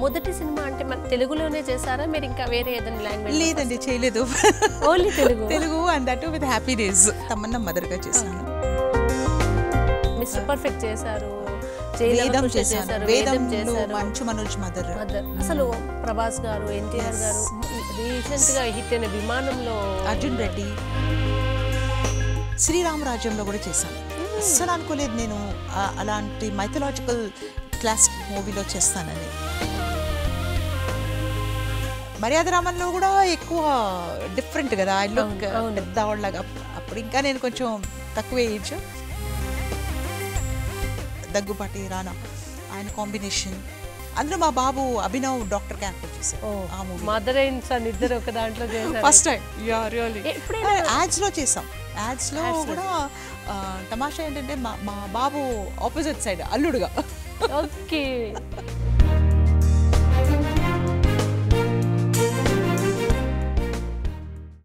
మొదటి సినిమా అంటే మన తెలుగులోనే చేశారా మీరు ఇంకా వేరే ఏదైనా లాంగ్వేజ్ లేదండి చేయలేదు only Telugu Telugu and that with happy days Tamannaah మదర్గా చేశాను మిస్టర్ పర్ఫెక్ట్ చేశారు వేదం జయలలిత చేశాను చేశారు వేదం వేదంలో చేశారు మంచు మనోజ్ మదర్ మదర్ అసలు ప్రభాస్ గారు ఎన్టీఆర్ గారు రీసెంట్ గా హిట్ అయిన విమానంలో అర్జున్ రెడ్డి శ్రీరామరాజ్యంలో కూడా చేశాను అస్సలు అనుకోలేదు నేను ఆ- అలాంటి మైథలాజికల్ క్లాసిక్ మూవీలో చేస్తానని మర్యాద రామన్లో కూడా ఎక్కువ డిఫరెంట్ కదా ఐ లుక్ పెద్దవాళ్ళగా అప్పుడు ఇంకా నేను కొంచెం తక్కువ ఏజ్ దగ్గుపాటి రానా ఆయన కాంబినేషన్ అందులో మా బాబు అభినవ్ డాక్టర్ క్యారెక్టర్ చేశారు ఆ మూవీ మదర్ అండ్ సన్ ఇద్దరు ఒక దాంట్లో చేశారు ఫస్ట్ టైం యా రియల్లీ ఎప్పుడైనా యాడ్స్లో చేసాం యాడ్స్లో కూడా ఆ, తమాషా ఏంటంటే మా మా బాబు ఆపోజిట్ సైడ్ అల్లుడుగా ఓకే